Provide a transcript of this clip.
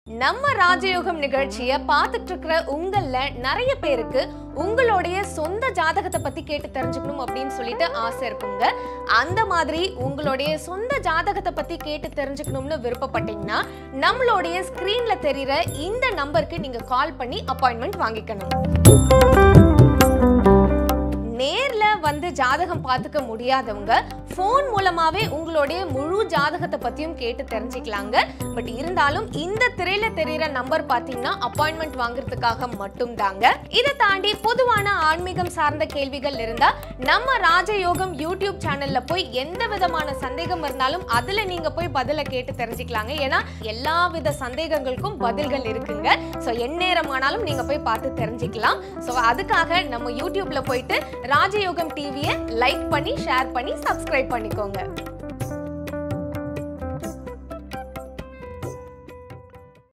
நம்ம ராஜயோகம் நிகழ்ச்சியை பார்த்துட்டு இருக்கிற உங்கள நிறைய பேருக்கு உங்களுடைய சொந்த ஜாதகத்தை பத்தி கேட்டு தெரிஞ்சுக்கணும் அப்படின்னு சொல்லிட்டு ஆசை இருக்குங்க அந்த மாதிரி உங்களுடைய சொந்த ஜாதகத்தை பத்தி கேட்டு தெரிஞ்சுக்கணும்னு விருப்பப்பட்டீங்கன்னா நம்மளுடைய ஸ்கிரீன்ல தெரியுற இந்த நம்பருக்கு நீங்க கால் பண்ணி அப்பாயின்மெண்ட் வாங்கிக்கணும் நேர்ல வந்து ஜாதகம் பார்த்துக்க முடியாதவங்க ஃபோன் மூலமாவே உங்களுடைய முழு ஜாதகத்தை பத்தியும் கேட்டு தெரிஞ்சுக்கலாங்க பட் இருந்தாலும் இந்த திரையில தெரியுற நம்பர் பாத்தீங்கன்னா அப்பாயின்மெண்ட் வாங்குறதுக்காக மட்டும் தாங்க இதை தாண்டி பொதுவான ஆன்மீகம் சார்ந்த கேள்விகள் இருந்தா நம்ம ராஜயோகம் யூடியூப் சேனல்ல போய் எந்த விதமான சந்தேகம் இருந்தாலும் அதுல நீங்க போய் பதில கேட்டு தெரிஞ்சுக்கலாங்க ஏன்னா எல்லா வித சந்தேகங்களுக்கும் பதில்கள் இருக்குங்க ஸோ எந்நேரமானாலும் நீங்க போய் பார்த்து தெரிஞ்சுக்கலாம் ஸோ அதுக்காக நம்ம யூடியூப்ல போயிட்டு ராஜயோகம் டிவியை லைக் பண்ணி ஷேர் பண்ணி சப்ஸ்கிரைப் பண்ணிக்கோங்க